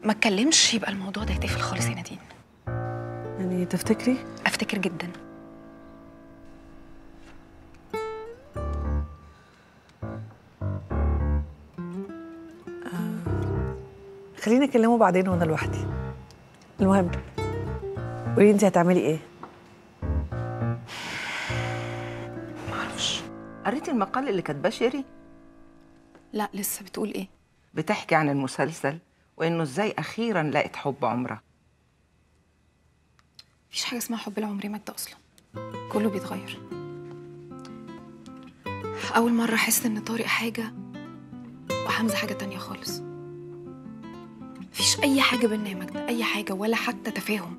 ما اتكلمش يبقى الموضوع ده يتقفل خالص يا نادين يعني تفتكري افتكر جدا خليني اكلمه بعدين وانا لوحدي المهم قولي انت هتعملي ايه معرفش قريتي المقال اللي كاتباه شيري لا لسه بتقول ايه بتحكي عن المسلسل وانه ازاي اخيرا لقت حب عمرها مفيش حاجه اسمها حب العمر مات اصلا كله بيتغير اول مره احس ان طارق حاجه وحمزه حاجه تانية خالص مفيش اي حاجه بينا يا ماجدة اي حاجه ولا حتى تفاهم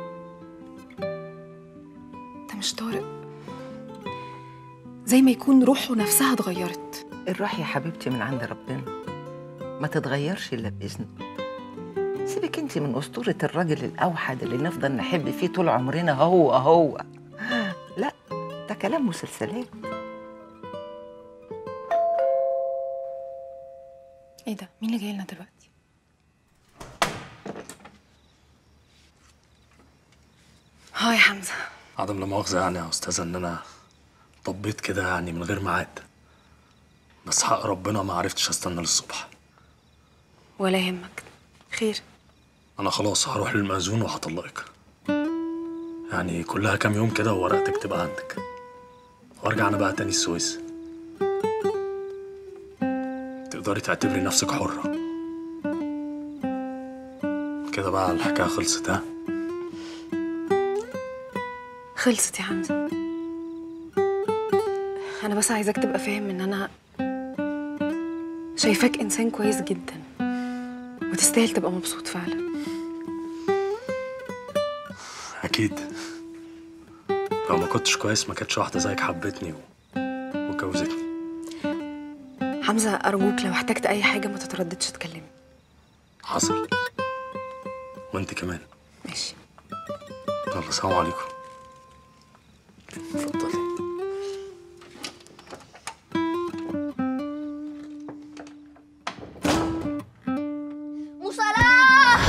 ده مش طارق زي ما يكون روحه نفسها اتغيرت الروح يا حبيبتي من عند ربنا ما تتغيرش الا باذنه سيبك انت من اسطوره الراجل الاوحد اللي نفضل نحب فيه طول عمرنا هو هو لا ده كلام مسلسلات ايه ده مين اللي جاي لنا دلوقتي هاي يا حمزه عدم لا مؤاخذة يعني يا أستاذة إن أنا طبيت كده يعني من غير ميعاد بس حق ربنا ما عرفتش أستنى للصبح ولا يهمك خير أنا خلاص هروح للمأذون وهطلقك يعني كلها كام يوم كده وورقتك تبقى عندك وارجع أنا بقى تاني السويس تقدري تعتبري نفسك حرة كده بقى الحكاية خلصت ها خلصت يا حمزه انا بس عايزاك تبقى فاهم ان انا شايفاك انسان كويس جدا وتستاهل تبقى مبسوط فعلا أكيد لو ما كنتش كويس ما كانتش واحدة زيك حبتني و... واتجوزتني حمزه ارجوك لو احتجت اي حاجه ما تترددش تكلمني حصل وانت كمان ماشي يلا السلام عليكم اتفضلي وصلاة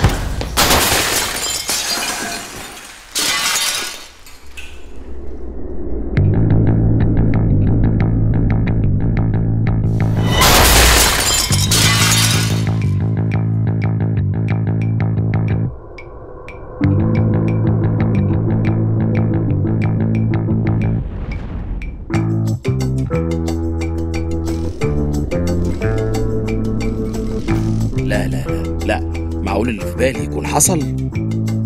لا لا لا لا معقول اللي في بالي يكون حصل